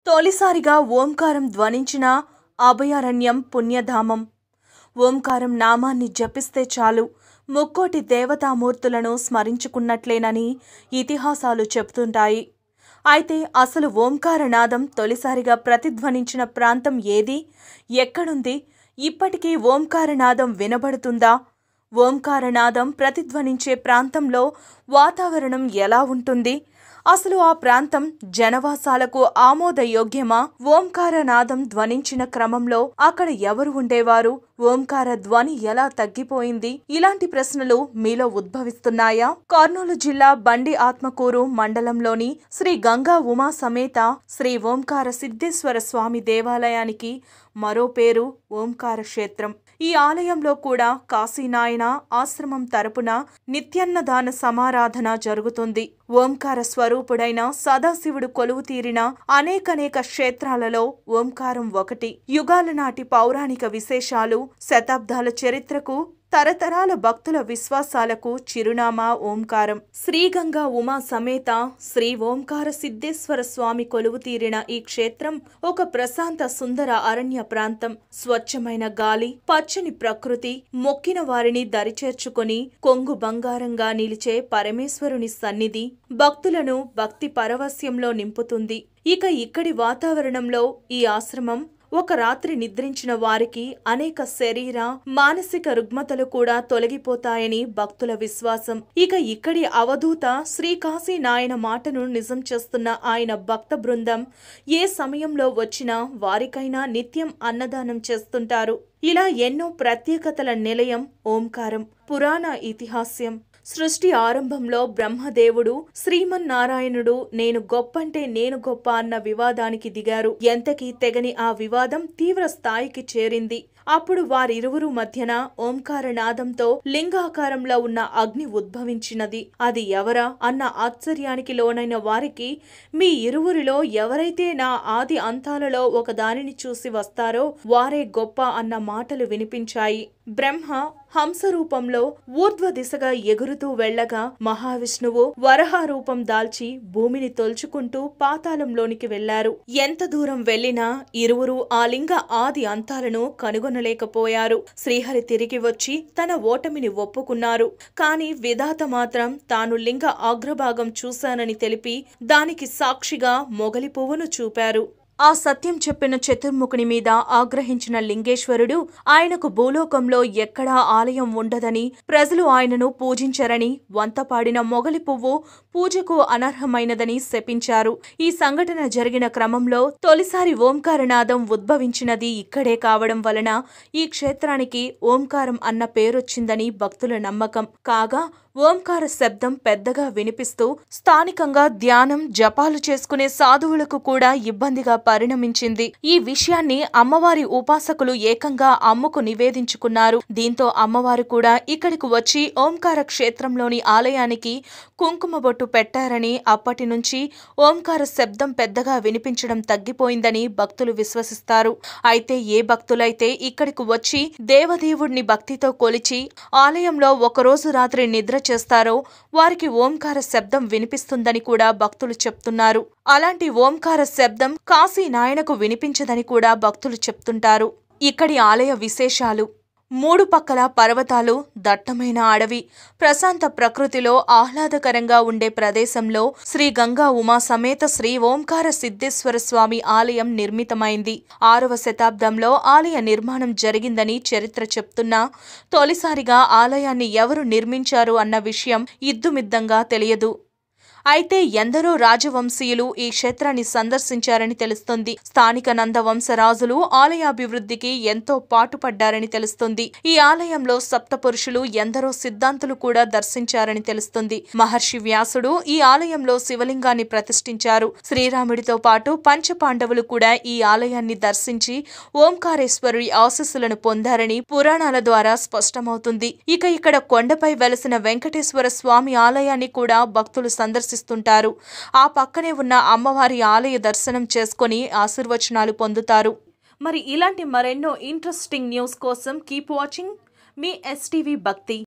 తొలిసారిగా ఓంకారం ధ్వనించిన అభయారణ్యం పుణ్యధామం ఓంకారం నామాన్ని జపిస్తే చాలు ముక్కోటి దేవతామూర్తులను స్మరించుకున్నట్లేనని ఇతిహాసాలు చెబుతుంటాయి అయితే అసలు ఓంకారనాదం తొలిసారిగా ప్రతిధ్వనించిన ప్రాంతం ఏది ఎక్కడుంది ఇప్పటికీ ఓంకారనాదం వినబడుతుందా ఓంకారనాదం ప్రతిధ్వనించే ప్రాంతంలో వాతావరణం ఎలా ఉంటుంది అసలు ఆ ప్రాంతం జనవాసాలకు ఆమోదయోగ్యమా ఓంకారనాదం ధ్వనించిన క్రమంలో అక్కడ ఎవరు ఉండేవారు ఓంకార ధ్వని ఎలా తగ్గిపోయింది ఇలాంటి ప్రశ్నలు మీలో ఉద్భవిస్తున్నాయా కర్నూలు జిల్లా బండి ఆత్మకూరు మండలంలోని శ్రీ గంగా ఉమా సమేత శ్రీ ఓంకార సిద్ధేశ్వర స్వామి దేవాలయానికి మరో పేరు ఓంకార క్షేత్రం ఈ ఆలయంలో కూడా కాశీనాయన ఆశ్రమం తరపున నిత్యన్నదాన సమారాధన జరుగుతుంది ఓంకార స్వరూపుడైన సదాశివుడు కొలువు తీరిన అనేకనేక క్షేత్రాలలో ఓంకారం ఒకటి యుగాల నాటి పౌరాణిక విశేషాలు శతాబ్దాల చరిత్రకు తరతరాల భక్తుల విశ్వాసాలకు చిరునామా ఓంకారం శ్రీగంగా ఉమా సమేత శ్రీ ఓంకార సిద్ధేశ్వర స్వామి కొలువు తీరిన ఈ క్షేత్రం ఒక ప్రశాంత సుందర అరణ్య ప్రాంతం స్వచ్ఛమైన గాలి పచ్చని ప్రకృతి మొక్కిన వారిని దరిచేర్చుకొని కొంగు బంగారంగా నిలిచే పరమేశ్వరుని సన్నిధి భక్తులను భక్తి పరవస్యంలో నింపుతుంది ఇక ఇక్కడి వాతావరణంలో ఈ ఆశ్రమం ఒక రాత్రి నిద్రించిన వారికి అనేక శరీర మానసిక రుగ్మతలు కూడా తొలగిపోతాయని భక్తుల విశ్వాసం ఇక ఇక్కడి అవధూత శ్రీకాశీ నాయన మాటను నిజం చేస్తున్న ఆయన భక్త బృందం ఏ సమయంలో వచ్చినా వారికైనా నిత్యం అన్నదానం చేస్తుంటారు ఇలా ఎన్నో ప్రత్యేకతల నిలయం ఓంకారం పురాణ ఇతిహాస్యం సృష్టి ఆరంభంలో బ్రహ్మదేవుడు శ్రీమన్నారాయణుడు నేను గొప్పంటే నేను గొప్ప అన్న వివాదానికి దిగారు ఎంతకీ తెగని ఆ వివాదం తీవ్ర స్థాయికి చేరింది అప్పుడు వారిరువురు మధ్యన ఓంకార నాదంతో లింగాకారంలో ఉన్న అగ్ని ఉద్భవించినది అది ఎవరా అన్న ఆశ్చర్యానికి లోనైన వారికి మీ ఇరువురిలో ఎవరైతే నా ఆది అంతాలలో ఒక దానిని చూసి వస్తారో వారే గొప్ప అన్న మాటలు వినిపించాయి బ్రహ్మ హంస రూపంలో ఊర్ధ్వ దిశగా ఎగురుతూ వెళ్లగా మహావిష్ణువు వరహ రూపం దాల్చి భూమిని తొల్చుకుంటూ పాతాళంలోనికి వెళ్లారు ఎంత దూరం వెళ్లినా ఇరువురు ఆ లింగ ఆది అంతాలను కనుగొనలేకపోయారు శ్రీహరి తిరిగి వచ్చి తన ఓటమిని ఒప్పుకున్నారు కాని విధాత మాత్రం తాను లింగ అగ్రభాగం చూశానని తెలిపి దానికి సాక్షిగా మొగలి పువ్వును చూపారు ఆ సత్యం చెప్పిన చతుర్ముఖుని మీద ఆగ్రహించిన లింగేశ్వరుడు ఆయనకు భూలోకంలో ఎక్కడా ఆలయం ఉండదని ప్రజలు ఆయనను పూజించరని వంతపాడిన మొగలి పువ్వు పూజకు అనర్హమైనదని శపించారు ఈ సంఘటన జరిగిన క్రమంలో తొలిసారి ఓంకారనాదం ఉద్భవించినది ఇక్కడే కావడం వలన ఈ క్షేత్రానికి ఓంకారం అన్న పేరొచ్చిందని భక్తుల నమ్మకం కాగా ఓంకార శబ్దం పెద్దగా వినిపిస్తూ స్థానికంగా ధ్యానం జపాలు చేసుకునే సాధువులకు కూడా ఇబ్బందిగా పరిణమించింది ఈ విషయాన్ని అమ్మవారి ఉపాసకులు ఏకంగా అమ్ముకు నివేదించుకున్నారు దీంతో అమ్మవారు కూడా ఇక్కడికి వచ్చి ఓంకార క్షేత్రంలోని ఆలయానికి కుంకుమ బొట్టు పెట్టారని అప్పటి నుంచి ఓంకార శబ్దం పెద్దగా వినిపించడం తగ్గిపోయిందని భక్తులు విశ్వసిస్తారు అయితే ఏ భక్తులైతే ఇక్కడికి వచ్చి దేవదేవుడిని భక్తితో కొలిచి ఆలయంలో ఒకరోజు రాత్రి నిద్ర చేస్తారో వారికి ఓంకార శబ్దం వినిపిస్తుందని కూడా భక్తులు చెప్తున్నారు అలాంటి ఓంకార శబ్దం కాశీ నాయనకు వినిపించదని కూడా భక్తులు చెప్తుంటారు ఇక్కడి ఆలయ విశేషాలు మూడు పక్కల పర్వతాలు దట్టమైన అడవి ప్రశాంత ప్రకృతిలో ఆహ్లాదకరంగా ఉండే ప్రదేశంలో శ్రీ గంగా ఉమా సమేత శ్రీ ఓంకార సిద్ధేశ్వర స్వామి ఆలయం నిర్మితమైంది ఆరవ శతాబ్దంలో ఆలయ నిర్మాణం జరిగిందని చరిత్ర చెప్తున్నా తొలిసారిగా ఆలయాన్ని ఎవరు నిర్మించారు అన్న విషయం ఇద్దుమిద్దంగా తెలియదు అయితే ఎందరో రాజవంశీయులు ఈ క్షేత్రాన్ని సందర్శించారని తెలుస్తుంది స్థానిక నందవంశ రాజులు ఆలయాభివృద్ధికి ఎంతో పాటుపడ్డారని తెలుస్తుంది ఈ ఆలయంలో సప్త పురుషులు ఎందరో సిద్ధాంతులు కూడా దర్శించారని తెలుస్తుంది మహర్షి వ్యాసుడు ఈ ఆలయంలో శివలింగాన్ని ప్రతిష్ఠించారు శ్రీరాముడితో పాటు పంచపాండవులు కూడా ఈ ఆలయాన్ని దర్శించి ఓంకారేశ్వరుడి ఆశస్సులను పొందారని పురాణాల ద్వారా స్పష్టమవుతుంది ఇక ఇక్కడ కొండపై వెలసిన వెంకటేశ్వర స్వామి ఆలయాన్ని కూడా భక్తులు సందర్శించారు దర్శిస్తుంటారు ఆ పక్కనే ఉన్న అమ్మవారి ఆలయ దర్శనం చేసుకుని ఆశీర్వచనాలు పొందుతారు మరి ఇలాంటి మరెన్నో ఇంట్రెస్టింగ్ న్యూస్ కోసం కీప్ వాచింగ్ మీ ఎస్టీవీ భక్తి